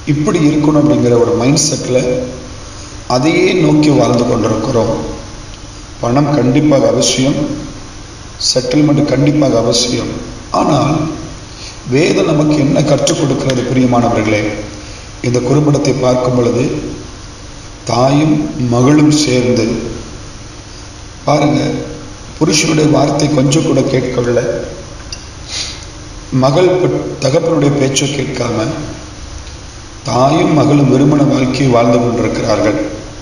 இப்படி இருக்கணும் அப்படிங்கிற ஒரு மைண்ட் செட்டில் அதையே நோக்கி வாழ்ந்து கொண்டிருக்கிறோம் பணம் கண்டிப்பாக அவசியம் செட்டில்மெண்ட் கண்டிப்பாக அவசியம் ஆனால் வேதம் நமக்கு என்ன கற்றுக் கொடுக்கிறது பிரியமானவர்களே இந்த குறும்படத்தை பார்க்கும் பொழுது தாயும் மகளும் சேர்ந்து பாருங்க புருஷனுடைய வார்த்தை கொஞ்சம் கூட கேட்கவில்லை மகள் தகப்பனுடைய பேச்சை கேட்காம தாயும் மகளும் வெறுமன வாழ்க்கையை வாழ்ந்து கொண்டிருக்கிறார்கள்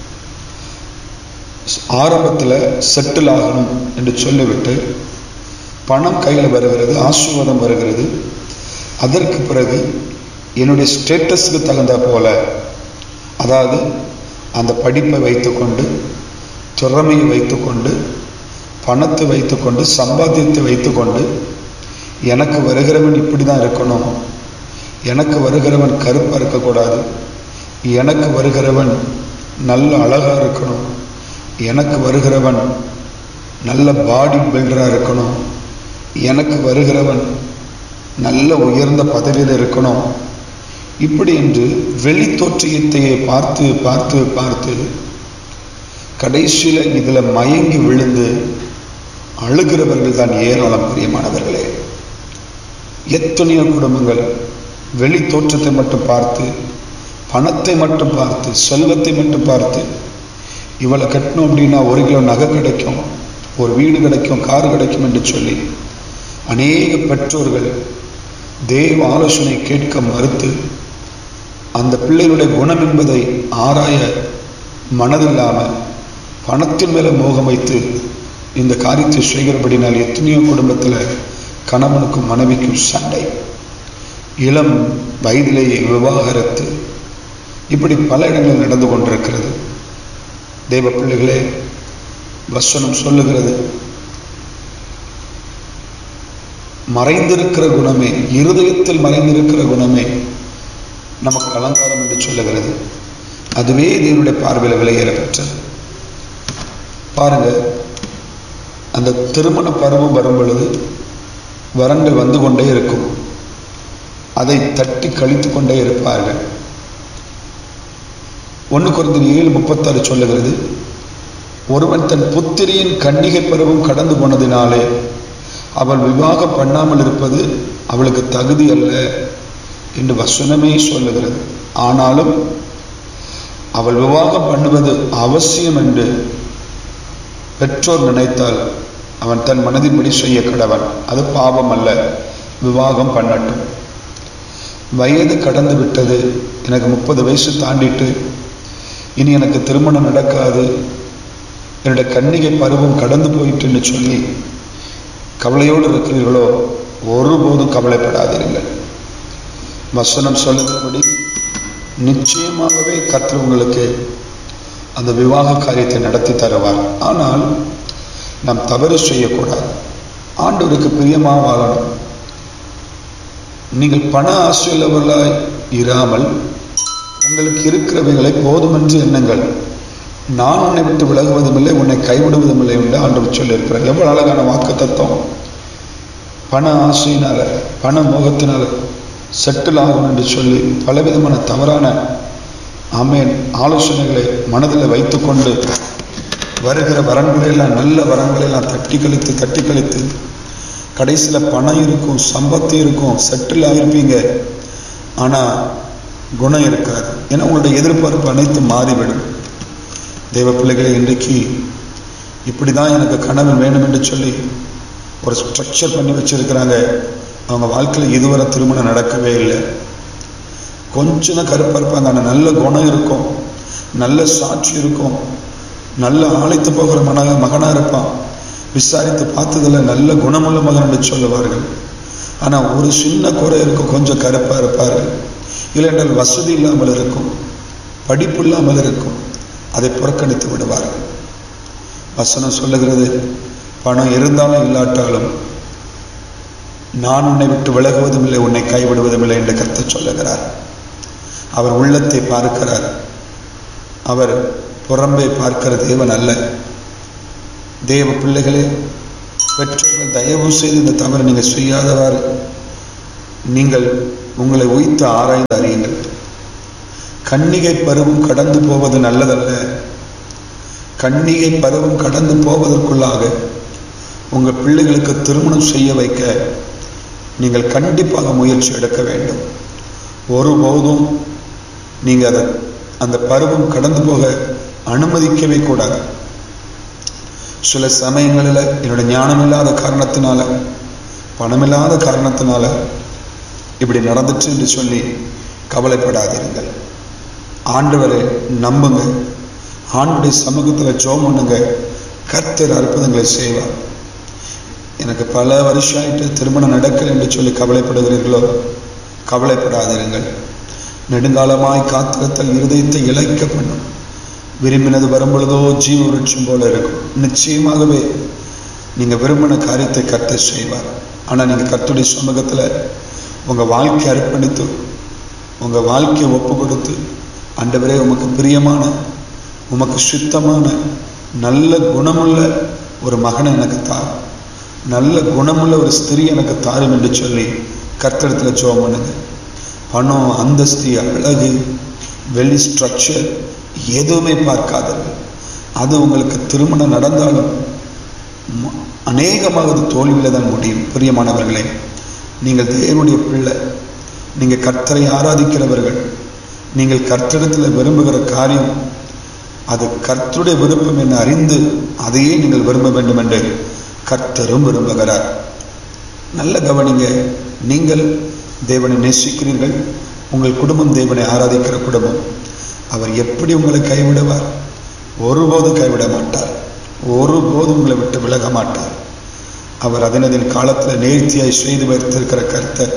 ஆரம்பத்தில் செட்டில் ஆகணும் என்று சொல்லிவிட்டு பணம் கையில் வருகிறது ஆசீர்வாதம் வருகிறது அதற்கு பிறகு என்னுடைய ஸ்டேட்டஸுக்கு தகுந்த போல அதாவது அந்த படிப்பை வைத்துக்கொண்டு திறமையை வைத்துக்கொண்டு பணத்தை வைத்துக்கொண்டு சம்பாத்தியத்தை வைத்துக்கொண்டு எனக்கு வருகிறவன் இப்படி தான் இருக்கணும் எனக்கு வருகிறவன் கருப்பாக இருக்கக்கூடாது எனக்கு வருகிறவன் நல்ல அழகாக இருக்கணும் எனக்கு வருகிறவன் நல்ல பாடி பில்டராக இருக்கணும் எனக்கு வருகிறவன் நல்ல உயர்ந்த பதவியில் இருக்கணும் இப்படி என்று வெளி தோற்றியத்தையே பார்த்து பார்த்து பார்த்து கடைசியில் இதில் மயங்கி விழுந்து அழுகிறவர்கள் தான் ஏராளம் பிரியமானவர்களே எத்தனையோ குடும்பங்கள் வெளி தோற்றத்தை மட்டும் பார்த்து பணத்தை மட்டும் பார்த்து செல்வத்தை மட்டும் பார்த்து இவளை கட்டணும் அப்படின்னா ஒரு கிலோ நகை கிடைக்கும் ஒரு வீடு கிடைக்கும் கார் கிடைக்கும் என்று சொல்லி அநேக பெற்றோர்கள் தேவ ஆலோசனை கேட்க மறுத்து அந்த பிள்ளைகளுடைய குணம் என்பதை ஆராய மனதில்லாமல் பணத்தின் மேலே மோகம் வைத்து இந்த காரியத்தை செய்கிறபடினால் எத்தனையோ குடும்பத்தில் கணவனுக்கும் மனைவிக்கும் சண்டை இளம் வயதிலேயே விவாகரத்து இப்படி பல இடங்களில் நடந்து கொண்டிருக்கிறது தேவ பிள்ளைகளே வசனம் சொல்லுகிறது மறைந்திருக்கிற குணமே இருதயத்தில் மறைந்திருக்கிற குணமே நமக்கு அலங்காரம் என்று சொல்லுகிறது அதுவே தேவனுடைய பார்வையில் விலையேற பெற்றது பாருங்க அந்த திருமண பருவம் வரும் பொழுது வரங்கள் வந்து கொண்டே இருக்கும் அதை தட்டி கழித்து கொண்டே இருப்பார்கள் ஒன்று குறைந்த ஏழு முப்பத்தாறு சொல்லுகிறது ஒருவன் தன் புத்திரியின் கன்னிகை பருவம் கடந்து போனதினாலே அவள் விவாகம் பண்ணாமல் இருப்பது அவளுக்கு தகுதி அல்ல என்று வசனமே சொல்லுகிறது ஆனாலும் அவள் விவாகம் பண்ணுவது அவசியம் என்று பெற்றோர் நினைத்தால் அவன் தன் மனதின்படி செய்ய கடவன் அது பாவம் அல்ல விவாகம் பண்ணட்டும் வயது கடந்து விட்டது எனக்கு முப்பது வயசு தாண்டிட்டு இனி எனக்கு திருமணம் நடக்காது என்னுடைய கன்னிகை பருவம் கடந்து போயிட்டுன்னு சொல்லி கவலையோடு இருக்கிறீர்களோ ஒருபோதும் கவலைப்படாதீர்கள் வசனம் சொல்லுகிறபடி நிச்சயமாகவே கர்த்தர் உங்களுக்கு அந்த விவாக காரியத்தை நடத்தி தருவார் ஆனால் நாம் தவறு செய்யக்கூடாது ஆண்டவருக்கு பிரியமாக வாழணும் நீங்கள் பண ஆசையுள்ளவர்களாய் இராமல் உங்களுக்கு இருக்கிறவைகளை போதுமென்று எண்ணுங்கள் நான் உன்னை விட்டு விலகுவதும் இல்லை உன்னை கைவிடுவதும் இல்லை என்று ஆண்டவர் சொல்லியிருக்கிறார் எவ்வளவு அழகான வாக்கு தத்துவம் பண ஆசையினால பண மோகத்தினால செட்டில் ஆகும் என்று சொல்லி பலவிதமான தவறான ஆமேன் ஆலோசனைகளை மனதில் வைத்துக்கொண்டு வருகிற வரன்களை எல்லாம் நல்ல வரன்களை எல்லாம் தட்டி கழித்து தட்டி கழித்து கடைசியில் பணம் இருக்கும் சம்பத்து இருக்கும் செட்டில் ஆகிருப்பீங்க ஆனால் குணம் இருக்காது ஏன்னா உங்களுடைய எதிர்பார்ப்பு அனைத்தும் மாறிவிடும் தெய்வ பிள்ளைகளை இன்றைக்கு இப்படி தான் எனக்கு கணவன் வேணும் என்று சொல்லி ஒரு ஸ்ட்ரக்சர் பண்ணி வச்சிருக்கிறாங்க அவங்க வாழ்க்கையில் இதுவரை திருமணம் நடக்கவே இல்லை கொஞ்சம் தான் கருப்பாக இருப்பாங்க ஆனால் நல்ல குணம் இருக்கும் நல்ல சாட்சி இருக்கும் நல்ல ஆழைத்து போகிற மன மகனாக இருப்பான் விசாரித்து பார்த்ததில் நல்ல குணமுள்ள மகன் என்று சொல்லுவார்கள் ஆனால் ஒரு சின்ன குறை இருக்கும் கொஞ்சம் கருப்பாக இருப்பார்கள் இல்லைன்றால் வசதி இல்லாமல் இருக்கும் படிப்பு இல்லாமல் இருக்கும் அதை புறக்கணித்து விடுவார்கள் வசனம் சொல்லுகிறது பணம் இருந்தாலும் இல்லாட்டாலும் நான் உன்னை விட்டு விலகுவதும் இல்லை உன்னை கைவிடுவதும் இல்லை என்று கருத்து சொல்லுகிறார் அவர் உள்ளத்தை பார்க்கிறார் அவர் புறம்பை பார்க்கிற தேவன் அல்ல தேவ பிள்ளைகளே பெற்றோர்கள் தயவு செய்து இந்த தவறு நீங்கள் செய்யாதவாறு நீங்கள் உங்களை உய்த்து ஆராய்ந்து அறியுங்கள் கன்னிகை பருவம் கடந்து போவது நல்லதல்ல கன்னிகை பருவம் கடந்து போவதற்குள்ளாக உங்கள் பிள்ளைகளுக்கு திருமணம் செய்ய வைக்க நீங்கள் கண்டிப்பாக முயற்சி எடுக்க வேண்டும் ஒருபோதும் நீங்கள் அதை அந்த பருவம் கடந்து போக அனுமதிக்கவே கூடாது சில சமயங்களில் என்னோட ஞானம் இல்லாத காரணத்தினால பணமில்லாத காரணத்தினால இப்படி நடந்துச்சு என்று சொல்லி கவலைப்படாதீர்கள் ஆண்டவரை நம்புங்க ஆண்டுடைய சமூகத்தில் ஜோம் பண்ணுங்க கர்த்தர் அற்புதங்களை செய்வார் எனக்கு பல வருஷம் ஆயிட்டு திருமணம் நடக்கல என்று சொல்லி கவலைப்படுகிறீர்களோ கவலைப்படாதிருங்கள் நெடுங்காலமாய் காத்திரத்தல் இருதயத்தை இழைக்க பண்ணும் விரும்பினது வரும்பொழுதோ ஜீவ விருட்சம் போல இருக்கும் நிச்சயமாகவே நீங்க விரும்பின காரியத்தை கர்த்தர் செய்வார் ஆனா நீங்க கர்த்தருடைய சமூகத்துல உங்க வாழ்க்கை அர்ப்பணித்து உங்க வாழ்க்கையை ஒப்பு கொடுத்து ஆண்டவரே உமக்கு பிரியமான உமக்கு சுத்தமான நல்ல குணமுள்ள ஒரு மகனை எனக்கு தார் நல்ல குணமுள்ள ஒரு ஸ்திரீ எனக்கு தாரும் என்று சொல்லி கர்த்தடத்துல ஜோம் பண்ணுங்க பணம் அந்தஸ்து அழகு வெள்ளி ஸ்ட்ரக்சர் எதுவுமே பார்க்காதவர்கள் அது உங்களுக்கு திருமணம் நடந்தாலும் ம- அநேகமாக அது தோல்வியில தான் முடியும் பிரியமானவர்களே நீங்கள் தேவனுடைய பிள்ளை நீங்கள் கர்த்தரை ஆராதிக்கிறவர்கள் நீங்கள் கர்த்தரிடத்தில் விரும்புகிற காரியம் அது கர்த்தருடைய விருப்பம் என்று அறிந்து அதையே நீங்கள் விரும்ப வேண்டும் என்று கர்த்தரும் விரும்புகிறார் நல்ல கவனிங்க நீங்கள் தேவனை நேசிக்கிறீர்கள் உங்கள் குடும்பம் தேவனை ஆராதிக்கிற குடும்பம் அவர் எப்படி உங்களை கைவிடுவார் ஒருபோதும் கைவிட மாட்டார் ஒருபோதும் உங்களை விட்டு விலக மாட்டார் அவர் அதனதின் காலத்தில் நேர்த்தியாய் செய்து வைத்திருக்கிற கர்த்தர்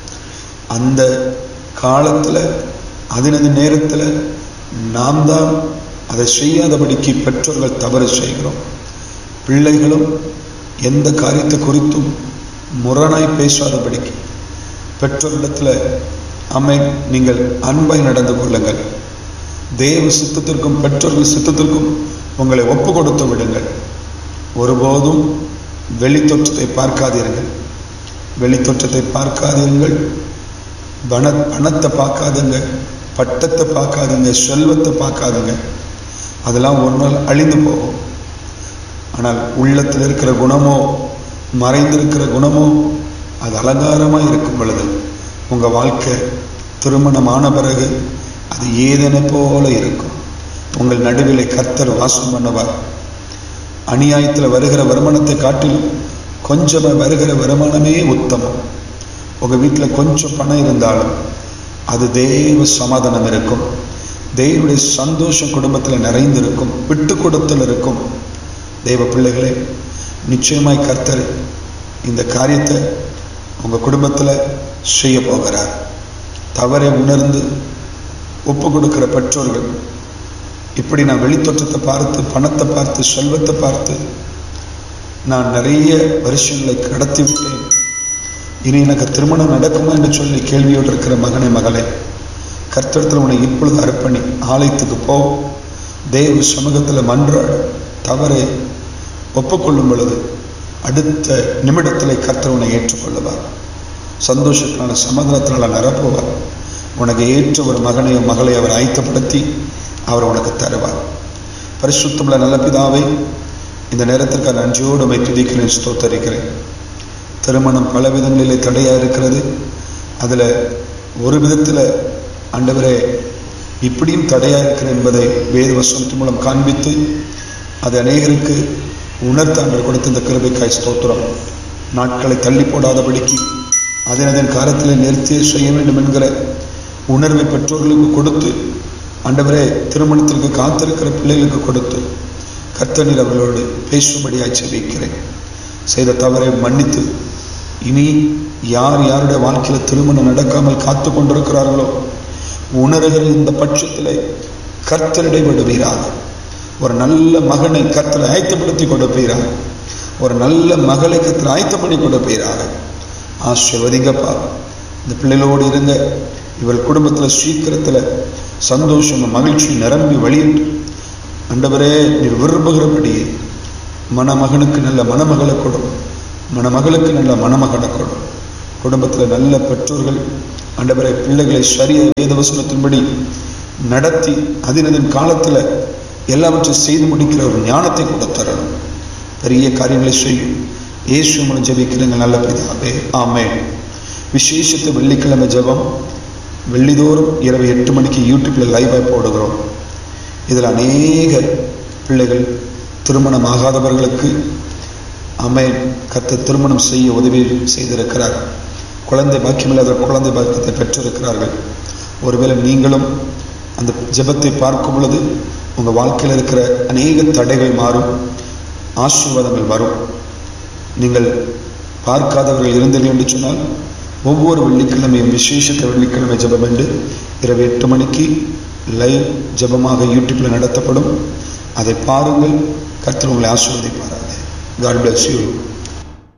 அந்த காலத்தில் அதனது நேரத்தில் நாம் தான் அதை செய்யாதபடிக்கு பெற்றோர்கள் தவறு செய்கிறோம் பிள்ளைகளும் எந்த காரியத்தை குறித்தும் முரணாய் பேசாதபடிக்கு பெற்றோரிடத்தில் அம்மை நீங்கள் அன்பாய் நடந்து கொள்ளுங்கள் தேவ சித்தத்திற்கும் பெற்றோர்கள் சித்தத்திற்கும் உங்களை ஒப்பு கொடுத்து விடுங்கள் ஒருபோதும் வெளித்தோற்றத்தை பார்க்காதீர்கள் வெளித்தோற்றத்தை பார்க்காதீர்கள் பண பணத்தை பார்க்காதுங்க பட்டத்தை பார்க்காதுங்க செல்வத்தை பார்க்காதுங்க அதெல்லாம் ஒரு நாள் அழிந்து போகும் ஆனால் உள்ளத்தில் இருக்கிற குணமோ மறைந்திருக்கிற குணமோ அது அலங்காரமாக இருக்கும் பொழுது உங்கள் வாழ்க்கை திருமணமான பிறகு அது ஏதென போல இருக்கும் உங்கள் நடுவிலே கர்த்தர் வாசம் பண்ணுவார் அநியாயத்தில் வருகிற வருமானத்தை காட்டிலும் கொஞ்சமாக வருகிற வருமானமே உத்தமம் உங்கள் வீட்டில் கொஞ்சம் பணம் இருந்தாலும் அது தேவ சமாதானம் இருக்கும் தேவனுடைய சந்தோஷம் குடும்பத்தில் நிறைந்திருக்கும் விட்டு கொடுத்தல் இருக்கும் தேவ பிள்ளைகளே நிச்சயமாய் கர்த்தர் இந்த காரியத்தை உங்கள் குடும்பத்தில் செய்ய போகிறார் தவறை உணர்ந்து ஒப்பு கொடுக்கிற பெற்றோர்கள் இப்படி நான் வெளித்தோற்றத்தை பார்த்து பணத்தை பார்த்து செல்வத்தை பார்த்து நான் நிறைய வருஷங்களை கடத்தி விட்டேன் இனி எனக்கு திருமணம் நடக்குமா என்று சொல்லி கேள்வியோடு இருக்கிற மகனை மகளே கர்த்தடத்தில் உன்னை இப்பொழுது அர்ப்பணி ஆலயத்துக்கு போ தேவ சமூகத்தில் மன்றாடு தவறை ஒப்புக்கொள்ளும் பொழுது அடுத்த நிமிடத்தில் கர்த்தர் உன்னை ஏற்றுக்கொள்ளுவார் சந்தோஷத்தினால சமாதானத்தினால நிரப்புவார் உனக்கு ஏற்ற ஒரு மகனையோ மகளை அவர் ஆயத்தப்படுத்தி அவர் உனக்கு தருவார் பரிசுத்தமுள்ள நல்ல பிதாவை இந்த நேரத்திற்கு நன்றியோடு உமை துதிக்கிறேன் ஸ்தோத்தரிக்கிறேன் திருமணம் பல விதங்களிலே தடையாக இருக்கிறது அதில் ஒரு விதத்தில் ஆண்டவரே இப்படியும் தடையாக இருக்கிற என்பதை வேத வசனத்தின் மூலம் காண்பித்து அது அநேகருக்கு உணர்த்த ஆண்டவர் கொடுத்த இந்த கிருபைக்காய் ஸ்தோத்திரம் நாட்களை தள்ளி போடாதபடிக்கு அதன் அதன் காலத்தில் நிறுத்தியே செய்ய வேண்டும் என்கிற உணர்வை பெற்றோர்களுக்கு கொடுத்து ஆண்டவரே திருமணத்திற்கு காத்திருக்கிற பிள்ளைகளுக்கு கொடுத்து கர்த்தனீர் அவர்களோடு பேசும்படியாய் செபிக்கிறேன் செய்த தவறை மன்னித்து இனி யார் யாருடைய வாழ்க்கையில் திருமணம் நடக்காமல் காத்து கொண்டிருக்கிறார்களோ உணர்கிற இந்த பட்சத்தில் கர்த்தரிடை விடுவீராக ஒரு நல்ல மகனை கர்த்தரை ஆயத்தப்படுத்தி கொடுப்பீராக ஒரு நல்ல மகளை கர்த்தரை ஆயத்தம் பண்ணி கொடுப்பீராக ஆசிர்வதிங்கப்பா இந்த பிள்ளைகளோடு இருங்க இவள் குடும்பத்தில் சீக்கிரத்தில் சந்தோஷம் மகிழ்ச்சி நிரம்பி வழியிட்டு அண்டவரே நீர் விரும்புகிறபடியே மணமகனுக்கு நல்ல மணமகளை கொடும் மணமகளுக்கு நல்ல மணமகனை கொடும் குடும்பத்தில் நல்ல பெற்றோர்கள் ஆண்டவரை பிள்ளைகளை சரியாக வேதவசனத்தின்படி நடத்தி அதினதன் காலத்தில் எல்லாவற்றையும் செய்து முடிக்கிற ஒரு ஞானத்தை கூட தரணும் பெரிய காரியங்களை செய்யும் இயேசு மூலம் ஜெபிக்கிறங்க நல்ல பிதாவே ஆமே விசேஷத்தை வெள்ளிக்கிழமை ஜெபம் வெள்ளிதோறும் இரவு எட்டு மணிக்கு யூடியூப்ல லைவாக போடுகிறோம் இதில் அநேக பிள்ளைகள் திருமணம் ஆகாதவர்களுக்கு அமை கத்த திருமணம் செய்ய உதவி செய்திருக்கிறார் குழந்தை பாக்கியமில்லாத குழந்தை பாக்கியத்தை பெற்றிருக்கிறார்கள் ஒருவேளை நீங்களும் அந்த ஜெபத்தை பார்க்கும் பொழுது உங்கள் வாழ்க்கையில் இருக்கிற அநேக தடைகள் மாறும் ஆசீர்வாதங்கள் வரும் நீங்கள் பார்க்காதவர்கள் இருந்தீர்கள் என்று சொன்னால் ஒவ்வொரு வெள்ளிக்கிழமையும் விசேஷத்த வெள்ளிக்கிழமை ஜெபம் என்று இரவு எட்டு மணிக்கு லைவ் ஜெபமாக யூடியூப்பில் நடத்தப்படும் அதை பாருங்கள் கர்த்தர் உங்களை ஆசீர்வதிப்பாராக காட் பிளஸ் யூ